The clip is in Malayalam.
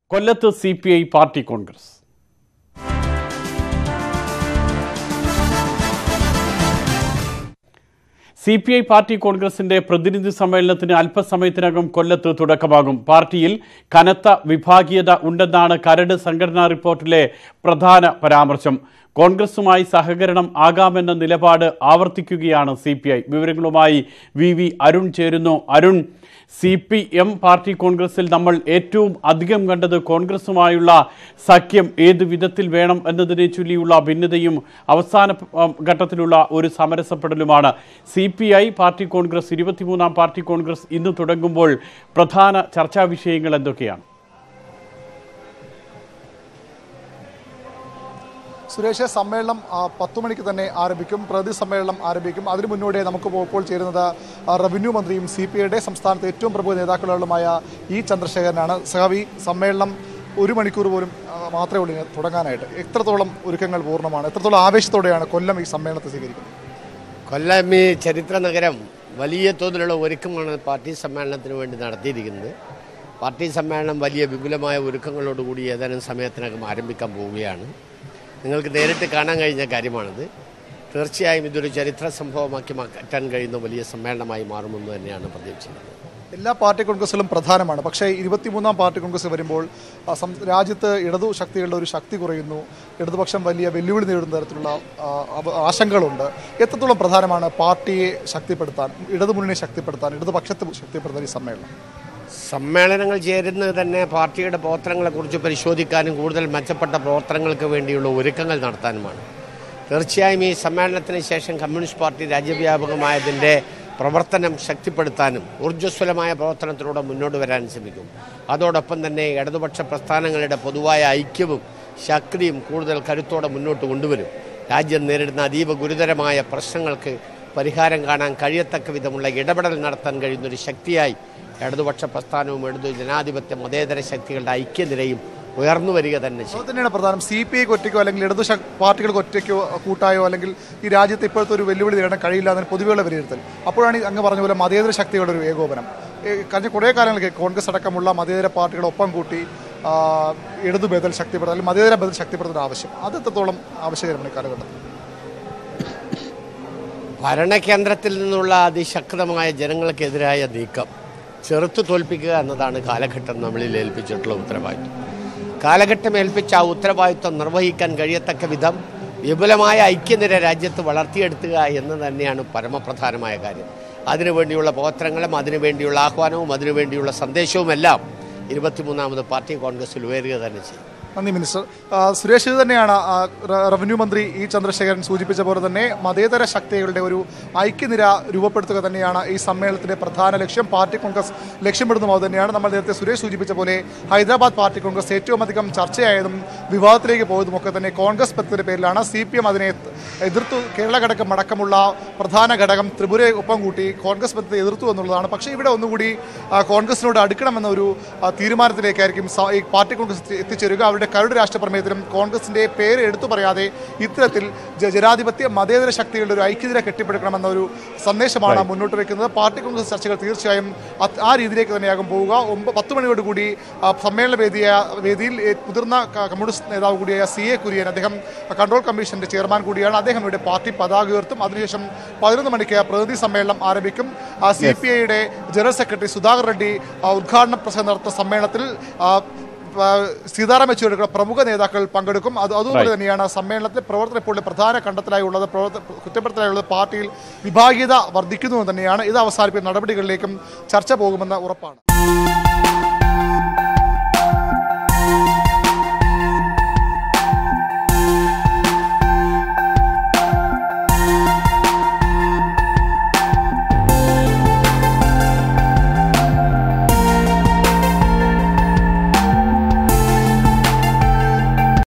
കൊല്ലത്ത് C P I party congress C P I party കോൺഗ്രസിന്റെ പ്രതിനിധി സമ്മേളനത്തിന് അല്പസമയത്തിനകം കൊല്ലത്ത് തുടക്കമാകും പാർട്ടിയിൽ കനത്ത വിഭാഗീയത ഉണ്ടെന്നാണ് കരട് സംഘടനാ റിപ്പോർട്ടിലെ പ്രധാന പരാമർശം കോൺഗ്രസുമായി സഹകരണം ആകാമെന്ന നിലപാട് ആവർത്തിക്കുകയാണ് സി പി ഐ വിവരങ്ങളുമായി വി വി അരുൺ ചേരുന്നു Arun C P M party കോൺഗ്രസിൽ നമ്മൾ ഏറ്റവും അധികം കണ്ടത് കോൺഗ്രസുമായുള്ള സഖ്യം ഏത് വിധത്തിൽ വേണം എന്നതിനെ ചൊല്ലിയുള്ള ഭിന്നതയും അവസാന ഉം, ഘട്ടത്തിലുള്ള ഒരു സമരസപ്പെടലുമാണ് C P I party congress ഇരുപത്തിമൂന്നാം പാർട്ടി കോൺഗ്രസ് ഇന്ന് തുടങ്ങുമ്പോൾ പ്രധാന ചർച്ചാ വിഷയങ്ങൾ എന്തൊക്കെയാണ് സുരേഷ് സമ്മേളനം ആ, പത്ത് മണിക്ക് തന്നെ ആരംഭിക്കും പ്രതി സമ്മേളനം ആരംഭിക്കും അതിനു മുന്നോടിയായി നമുക്ക് ഇപ്പോൾ- ഇപ്പോൾ ചേരുന്നത് ആ, റവന്യൂ മന്ത്രിയും സി പി ഐയുടെ സംസ്ഥാനത്തെ ഏറ്റവും പ്രമുഖ നേതാക്കളുമായ ഇ ചന്ദ്രശേഖരനാണ് സഹാബി സമ്മേളനം ഒരു മണിക്കൂർ പോലും ആ, മാത്രമേ ഉള്ളൂ ഇനി തുടങ്ങാനായിട്ട് എത്രത്തോളം ഒരുക്കങ്ങൾ പൂർണ്ണമാണ് എത്രത്തോളം ആവേശത്തോടെയാണ് കൊല്ലം ഈ സമ്മേളനത്തെ സ്വീകരിക്കുന്നത് കൊല്ലം ഈ ചരിത്ര നഗരം വലിയ തോതിലുള്ള ഒരുക്കമാണ് പാർട്ടി സമ്മേളനത്തിന് വേണ്ടി നടത്തിയിരിക്കുന്നത് പാർട്ടി സമ്മേളനം വലിയ വിപുലമായ ഒരുക്കങ്ങളോടുകൂടി ഏതാനും സമയത്തിനകം ആരംഭിക്കാൻ പോവുകയാണ് നിങ്ങൾക്ക് നേരിട്ട് കാണാൻ കഴിഞ്ഞ കാര്യമാണിത് തീർച്ചയായും ഇതൊരു ചരിത്ര സംഭവമാക്കി മാറ്റാൻ കഴിയുന്ന വലിയ സമ്മേളനമായി മാറുമെന്ന് തന്നെയാണ് പ്രതീക്ഷിക്കുന്നത് എല്ലാ പാർട്ടി കോൺഗ്രസിലും പ്രധാനമാണ് പക്ഷേ ഇരുപത്തിമൂന്നാം പാർട്ടി കോൺഗ്രസ് വരുമ്പോൾ ആ, സം- രാജ്യത്ത് ഇടതു ശക്തികളുടെ ഒരു ശക്തി കുറയുന്നു ഇടതുപക്ഷം വലിയ വെല്ലുവിളി നേരിടുന്ന തരത്തിലുള്ള ആ, അവ- ആശങ്കകളുണ്ട് എത്രത്തോളം പ്രധാനമാണ് പാർട്ടിയെ ശക്തിപ്പെടുത്താൻ ഇടതുമുന്നണിയെ ശക്തിപ്പെടുത്താൻ ഇടതുപക്ഷത്തെ ശക്തിപ്പെടുത്താൻ ഈ സമ്മേളനം സമ്മേളനങ്ങൾ ചേരുന്നത് തന്നെ പാർട്ടിയുടെ പ്രവർത്തനങ്ങളെക്കുറിച്ച് പരിശോധിക്കാനും കൂടുതൽ മെച്ചപ്പെട്ട പ്രവർത്തനങ്ങൾക്ക് വേണ്ടിയുള്ള ഒരുക്കങ്ങൾ നടത്താനുമാണ് തീർച്ചയായും ഈ സമ്മേളനത്തിന് ശേഷം കമ്മ്യൂണിസ്റ്റ് പാർട്ടി രാജ്യവ്യാപകമായതിൻ്റെ പ്രവർത്തനം ശക്തിപ്പെടുത്താനും ഊർജ്ജസ്വലമായ പ്രവർത്തനത്തിലൂടെ മുന്നോട്ട് വരാൻ ശ്രമിക്കും അതോടൊപ്പം തന്നെ ഇടതുപക്ഷ പ്രസ്ഥാനങ്ങളുടെ പൊതുവായ ഐക്യവും ശക്തിയും കൂടുതൽ കരുത്തോടെ മുന്നോട്ട് കൊണ്ടുവരും രാജ്യം നേരിടുന്ന അതീവ ഗുരുതരമായ പ്രശ്നങ്ങൾക്ക് പരിഹാരം കാണാൻ കഴിയത്തക്ക വിധമുള്ള ഇടപെടൽ നടത്താൻ കഴിയുന്നൊരു ശക്തിയായി ഇടതുപക്ഷ പ്രസ്ഥാനവും ഇടതു ജനാധിപത്യ മതേതര ശക്തികളുടെ ഐക്യനിരയും ഉയർന്നു വരിക തന്നെ ചെയ്യും അത് തന്നെയാണ് പ്രധാനം സി പി ഐക്ക് ഒറ്റയ്ക്കോ അല്ലെങ്കിൽ ഇടതു ശക്- പാർട്ടികൾക്ക് ഒറ്റയ്ക്കോ കൂട്ടായോ അല്ലെങ്കിൽ ഈ രാജ്യത്ത് ഇപ്പോഴത്തെ ഒരു വെല്ലുവിളി നേരിടാൻ കഴിയില്ല എന്നതിന് പൊതുവെയുള്ള വിലയിരുത്തൽ അപ്പോഴാണ് ഈ അങ്ങ് പറഞ്ഞ പോലെ മതേതര ശക്തികളുടെ ഒരു ഏകോപനം ഈ കഴിഞ്ഞ കുറേ കാലങ്ങൾക്ക് കോൺഗ്രസ് അടക്കമുള്ള മതേതര പാർട്ടികളെ ഒപ്പം കൂട്ടി ആ, ഇടതു ബദൽ ശക്തിപ്പെടുത്തൽ അല്ലെങ്കിൽ മതേതര ബദൽ ശക്തിപ്പെടുത്തേണ്ട ആവശ്യം അത് എത്രത്തോളം ആവശ്യകരമാണ് ഈ കാലഘട്ടത്തിൽ ഭരണകേന്ദ്രത്തിൽ നിന്നുള്ള അതിശക്തമായ ജനങ്ങൾക്കെതിരായ നീക്കം ചെറുത്തു തോൽപ്പിക്കുക എന്നതാണ് കാലഘട്ടം നമ്മളിൽ ഏൽപ്പിച്ചിട്ടുള്ള ഉത്തരവാദിത്വം കാലഘട്ടം ഏൽപ്പിച്ച ആ ഉത്തരവാദിത്വം നിർവഹിക്കാൻ കഴിയത്തക്ക വിധം വിപുലമായ ഐക്യനിര രാജ്യത്ത് വളർത്തിയെടുക്കുക എന്ന് തന്നെയാണ് പരമപ്രധാനമായ കാര്യം അതിനുവേണ്ടിയുള്ള പ്രവർത്തനങ്ങളും അതിനുവേണ്ടിയുള്ള ആഹ്വാനവും അതിനുവേണ്ടിയുള്ള സന്ദേശവുമെല്ലാം ഇരുപത്തിമൂന്നാമത് പാർട്ടി കോൺഗ്രസിൽ ഉയരുക തന്നെ ചെയ്യും നന്ദി മിനിസ്റ്റർ ആ, സുരേഷ് ഇത് തന്നെയാണ് ആ, ര- റവന്യൂ മന്ത്രി ഇ ചന്ദ്രശേഖരൻ സൂചിപ്പിച്ച പോലെ തന്നെ മതേതര ശക്തികളുടെ ഒരു ഐക്യനിര രൂപപ്പെടുത്തുക തന്നെയാണ് ഈ സമ്മേളനത്തിന്റെ പ്രധാന ലക്ഷ്യം പാർട്ടി കോൺഗ്രസ് ലക്ഷ്യമിടുന്നതും അത് തന്നെയാണ് നമ്മൾ നേരത്തെ സുരേഷ് സൂചിപ്പിച്ച പോലെ ഹൈദരാബാദ് പാർട്ടി കോൺഗ്രസ് ഏറ്റവും അധികം ചർച്ചയായതും വിവാദത്തിലേക്ക് പോയതും ഒക്കെ തന്നെ കോൺഗ്രസ് പത്തിന്റെ പേരിലാണ് സി പി എം അതിനെ എതിർത്തു കേരള ഘടകം അടക്കമുള്ള പ്രധാന ഘടകം ത്രിപുരയെ ഒപ്പം കൂട്ടി കോൺഗ്രസ് പദ്ധതി എതിർത്തു എന്നുള്ളതാണ് പക്ഷേ ഇവിടെ ഒന്നുകൂടി ആ, കോൺഗ്രസിനോട് അടുക്കണമെന്ന ഒരു ആ, തീരുമാനത്തിലേക്കായിരിക്കും സ- ഈ പാർട്ടി കോൺഗ്രസ് എത്തി- എത്തിച്ചേരുക അവരുടെ കരട് രാഷ്ട്ര പ്രമേയത്തിലും കോൺഗ്രസിന്റെ പേര് എടുത്തു പറയാതെ ഇത്തരത്തിൽ ജ- ജനാധിപത്യ മതേതര ശക്തികളുടെ ഒരു ഐക്യത കെട്ടിപ്പടുക്കണമെന്ന ഒരു സന്ദേശമാണ് മുന്നോട്ട് വെക്കുന്നത് പാർട്ടി കോൺഗ്രസ് ചർച്ചകൾ തീർച്ചയായും അത് ആ രീതിയിലേക്ക് തന്നെയാകും പോവുക ഒമ്പ പത്ത് മണിയോട് കൂടി ആ, സമ്മേളന വേദിയ വേദിയിൽ ഏ- മുതിർന്ന ക- കമ്മ്യൂണിസ്റ്റ് നേതാവ് കൂടിയായ സി എ കുര്യൻ അദ്ദേഹം കൺട്രോൾ കമ്മീഷന്റെ ചെയർമാൻ കൂടിയാണ് അദ്ദേഹം ഇവിടെ പാർട്ടി പതാക ഉയർത്തും അതിനുശേഷം പതിനൊന്ന് മണിക്ക് പ്രതിനിധി സമ്മേളനം ആരംഭിക്കും സി പി ഐയുടെ ജനറൽ സെക്രട്ടറി സുധാകർ റെഡ്ഡി ആ, ഉദ്ഘാടന പ്രസംഗം നടത്തുന്ന സമ്മേളനത്തിൽ ആ, ആ, സീതാറാം യെച്ചൂരിയുടെ പ്രമുഖ നേതാക്കൾ പങ്കെടുക്കും അത് അതുപോലെ Right. തന്നെയാണ് സമ്മേളനത്തിൽ പ്രവർത്തന ഇപ്പോൾ പ്രധാന കണ്ടെത്തലായി ഉള്ളത് പ്രവർത്ത കുറ്റപ്പെടുത്തലായുള്ളത് പാർട്ടിയിൽ വിഭാഗീയത വർദ്ധിക്കുന്നു എന്ന് തന്നെയാണ് ഇത് അവസാനിപ്പിക്കുന്ന നടപടികളിലേക്കും ചർച്ച പോകുമെന്ന് ഉറപ്പാണ്